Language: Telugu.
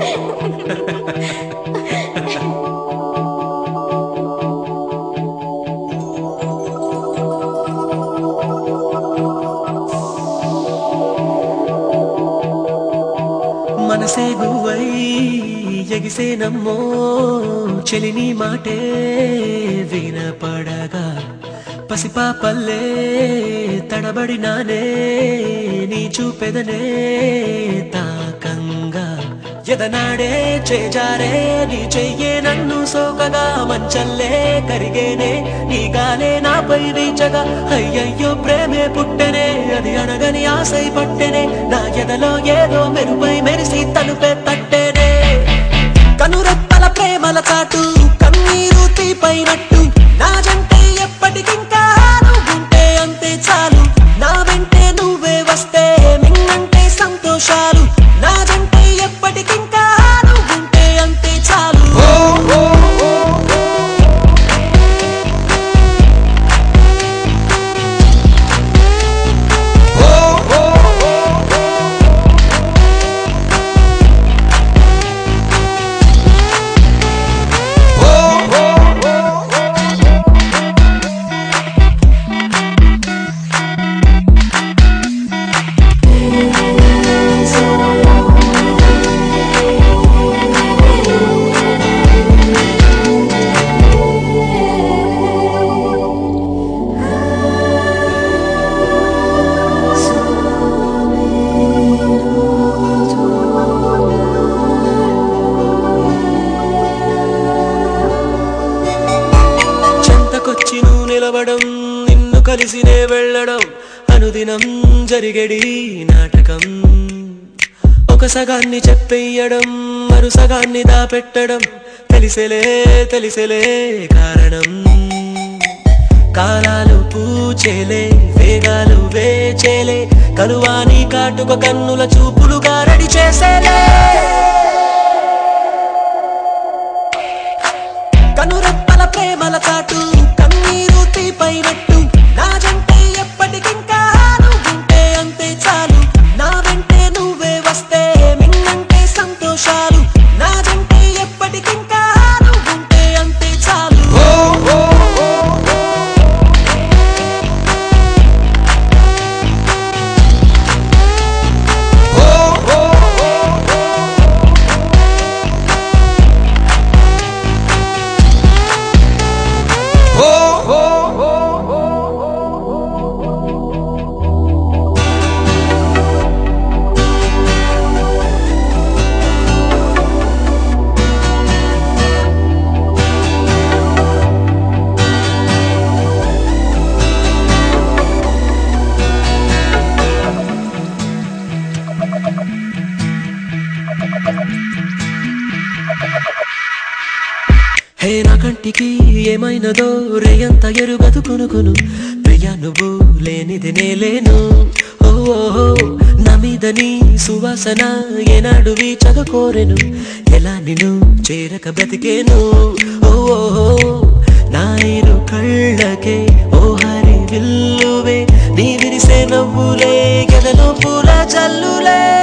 మనసే గువై ఎగిసే నమ్మో చెలిని మాటే వినపడగా పసిపాపల్లే తడబడినానే నీ చూపెదనే తాకంగా ఎదనాడే చేజారే నీ చెయ్యే నన్ను సోకగా మంచల్లే కరిగేనే నీ గాలే నాపై వీచగా అయ్యయ్యో ప్రేమే పుట్టెనే అది అనగని ఆశై పట్టెనే నా ఎదలో ఏదో మెరుపై మెరిసి తలుపే తట్టెనే కనురెప్పల ప్రేమల చాటు కన్నీరు తీపైనట్టు నా జంటే ఎప్పటికింకా నువ్వుంటే అంతే చాలు నా వెంటే నువ్వే వస్తే మిన్నంటే సంతోషాలు నా జంటే ఎప్పటికింకా నువ్వుంటే అంతే చాలు చెంతకొచ్చి నువ్వు నిలవడం నిన్ను కలిసినే వెళ్ళడం అనుదినం జరిగడి నాటకం ఒక సగాన్ని చెప్పెయ్యడం మరు సగాన్ని దాపెట్టడం తెలిసెలే తెలిసెలే కారణం కాలాలు పూచేలే వేగాలు వేచేలే కలువాని కాటుక కన్నుల చూపులుగా రెడీ చేసేలే కనురెప్పల ప్రేమల చాటు కన్నీరు తీపైనట్టు నా జంటే ఎప్పటికింకా నువ్వుంటే అంతే చాలు నా వెంటే నువ్వే వస్తే మిన్నంటే సంతోషాలు నా జంటే ఎప్పటికింకా నువ్వుంటే అంతే చాలు హే నా కంటికి ఏమైనదో రేయంత ఎరుగదు కొనుకును ప్రియా నువ్వు లేనిది నే లేను ఓ ఓ, ఓ, నా మీద నీ సువాసన ఏనాడు వీచగ కోరెను ఎలా నిన్ను చేరక బ్రతికేను ఓ ఓ, ఓ, నా ఇరు కళ్ళకే ఓ హరి విల్లువే నీ విరిసే నవ్వులే గెదలో పూల చల్లులే